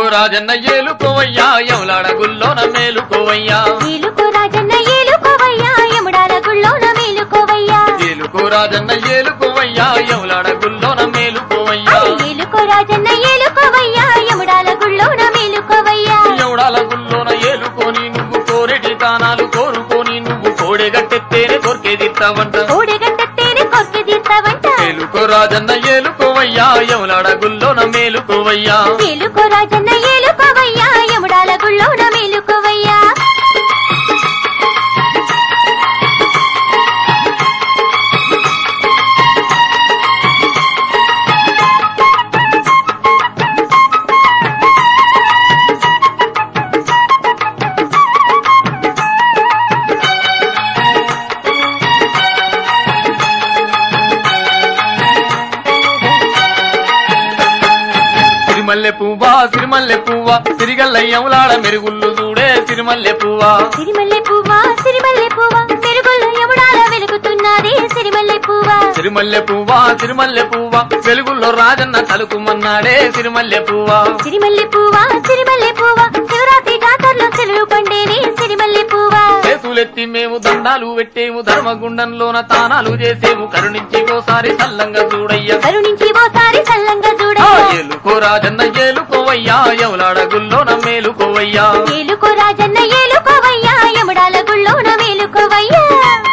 రాజన్న ఏలుకోవయ్యా ఎవలాడ గుల్లోన మేలుకోవయ్యా ఏలుకో రాజన్న ఏలుకోవయ్యా యముడాల గుళ్ళోన మేలుకోవయ్యా ఏలుకో రాజన్న ఏలుకోవయ్యా ఎవలాడ గుల్లోన మేలుకోవయ్యా ఏలుకో రాజన్న ఏలుకోవయ్యా యముడాల గుళ్ళోన మేలుకోవయ్యా ఎవడాల గుల్లోన ఏలుకొని నువ్వు కోరెటి తానాలు కోరుకొని నువ్వు కోడెగట్టెత్తేనే దొరికేదిస్తావంట కోడెగట్టేనే కొరికి తీస్తావంట ఏలుకో రాజన్న ఏలుకోవయ్యా ఎవలాడ గుల్లోన మేలుకోవయ్యా ఏలుకో రాజన్న ఏలుకోవయ్యా యముడాల గుళ్ళోన మేలుకోవయ్యా సిరిమల్లె పువ్వా సిరిమల్లె పువ్వా సిరిగల్ల ఎవలాడ మెరుగుళ్ళు చూడే సిరిమల్లె పువ్వా సిరిమల్లె పువ్వా సిరిమల్లె పువ్వా మెరుగుల్లో యముడాల వెలుగుతున్నది సిరిమల్లె పువ్వా సిరిమల్లె పువ్వా సిరిమల్లె పువ్వా వెలుగుల్లో రాజన్న తలుకుమన్నాడే సిరిమల్లె పువ్వా సిరిమల్లె పువ్వా సిరిమల్లె పువ్వా శివరాత్రి జాతరలో సెలవు పండేని సిరిమల్లె పువ్వా చేతులెత్తి మేము దండాలు పెట్టేము ధర్మగుండంలోన తానాలు చేసేము కరుణించి ఓసారి సల్లంగా చూడయ్యా కరుణించి ఓసారి చల్లంగా ఆ చూడయ్యా ఏలుకో రాజన్న ఏలుకోవయ్యా ఎవలాడ గుల్లోన మేలుకోవయ్యా ఏలుకో రాజన్న ఏలుకోవయ్యా యముడాల గుళ్ళోన మేలుకోవయ్యా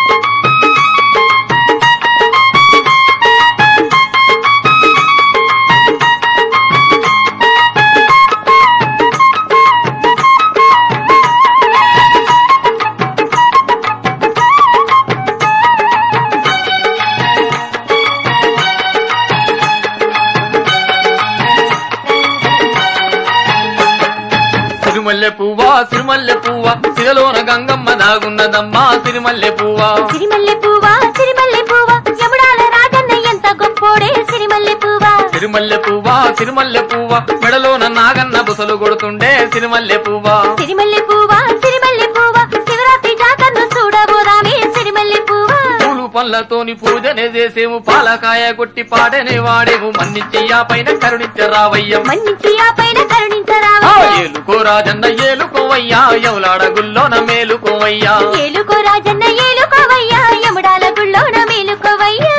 సిరిమల్లె పువ్వా సిరిమల్లె పువ్వా సిరలోన గంగమ్మ దాగున్నదమ్మా సిరిమల్లె పువ్వా సిరిమల్లె పువ్వా సిరిమల్లె పువ్వా యముడాల రాజన్న ఎంత గొప్పోడే సిరిమల్లె పువ్వా సిరిమల్లె పువ్వా సిరిమల్లె పువ్వా మెడలోన నాగన్న బుసలు కొడుతుండే సిరిమల్లె పువ్వా సిరిమల్లె పువ్వా సిరిమల్లె పువ్వా శివరాత్రి జాతరను చూడబోదామే సిరిమల్లె పువ్వా పూలు పళ్ళతోని పూజనే చేసేము పాలకాయ కొట్టి పాడనే వాడేము మన్నిచ్చి ఆ పైన కరుణించరావయ్యం మన్నించి ఆ పైన ఆ కరుణించరావా ఏలుకో రాజన్న ఏలుకోవయ్యా ఎవలాడ గుల్లోన మేలుకోవయ్యా ఏలుకో రాజన్న ఏలుకోవయ్యా యముడాల గుళ్ళోన మేలుకోవయ్యా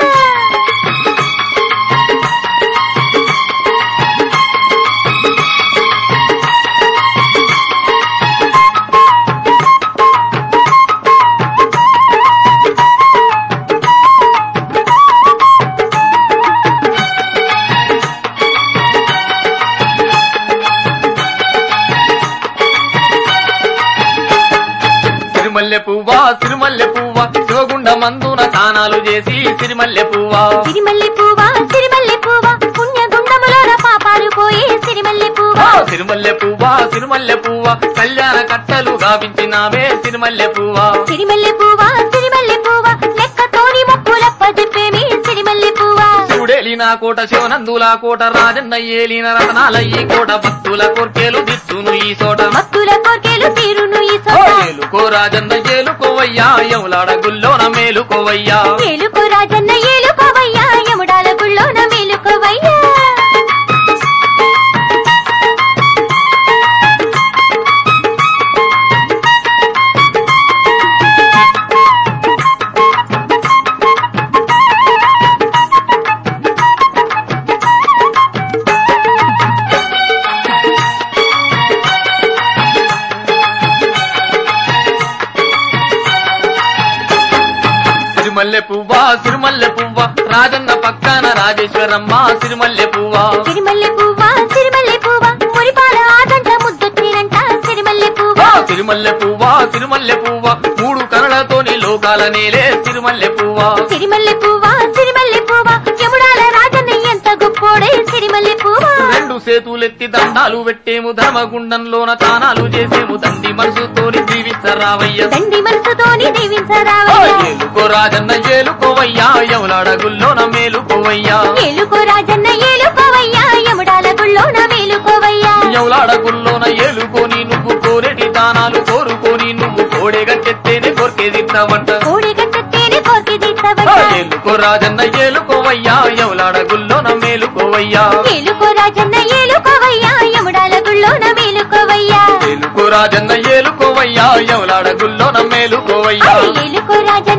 సిరిమల్లె పువ్వా సిరిమల్లె పువ్వా శివగుండ మందున తానాలు చేసి సిరిమల్లె పువ్వా సిరిమల్లె పువ్వా సిరిమల్లె పువ్వా పుణ్య గుండములోన పాపాలు పోయి సిరిమల్లె పువ్వా సిరిమల్లె పువ్వా సిరిమల్లె పువ్వా కళ్యాణ కట్టలు గావించినావే సిరిమల్లె పువ్వా సిరిమల్లె పువ్వా సిరిమల్లె పువ్వా లెక్కతోని మొక్కులప్ప చెప్పేమి సిరిమల్లె పువ్వా శివుడేలిన కోట శివనందుల కోట రాజన్న ఏలిన రతనాల ఈ కోట భక్తుల కోర్కెలు దిచ్చును ఈ చోట భక్తుల కోర్కెలు తీరును ఈ ఓ సోట ఏలుకో రాజన్న ఏలుకోవయ్యా ఎవలాడ గుల్లోన మేలుకోవయ్యా ఏలుకో రాజన్న ఏలుకోవయ్యా యముడాల గుళ్ళోన మేలుకోవయ్యా సిరిమల్లె పువ్వా సిరిమల్లె పువ్వా రాజన్న పక్కన రాజేశ్వరమ్మ సిరిమల్లె పువ్వా సిరిమల్లె పువ్వా సిరిమల్లె పువ్వా మురిపాల ఆదంట ముద్దొచ్చినంట సిరిమల్లె పువ్వా సిరిమల్లె పువ్వా సిరిమల్లె పువ్వా మూడు కనులతోని లోకాల నేలే సిరిమల్లె పువ్వా సిరిమల్లె పువ్వా సిరిమల్లె పువ్వా యముడాల రాజన్న ఎంత గొప్పోడే సిరిమల్లె పువ్వా రెండు సేతులెత్తి దండాలు పెట్టేము ధర్మగుండంలోన తానాలు చేసేము దండి మనసుతోని జీవించరావయ్య దండి మనసుతోని ఓ దీవించరావయ్యా ఏలుకో రాజన్న ఏలుకోవయ్యా ఎవలాడ గుల్లోన మేలుకోవయ్యా ఏలుకో రాజన్న ఏలుకోవయ్యా యముడాల గుళ్ళోన మేలుకోవయ్యా ఎవలాడ గుల్లోన ఏలుకొని నువ్వు కోరెటి దానాలు కోరుకొని నువ్వు కోడెగట్టెత్తేనే కొరికేదిస్తావంట కోడి గట్టేనే కోర్కి ఓ తీస్తావయ్యా ఏలుకో రాజన్న ఏలుకోవయ్యా ఎవలాడ గుల్లోన మేలుకోవయ్యా ఏలుకో రాజన్న ఏలుకోవయ్యా యముడాల గుళ్ళోన రాజన్న ఏలుకోవయ్యా ఎవలాడ గుల్లో నమ్మేలుకోవయ్యా ఏలుకో రాజన్న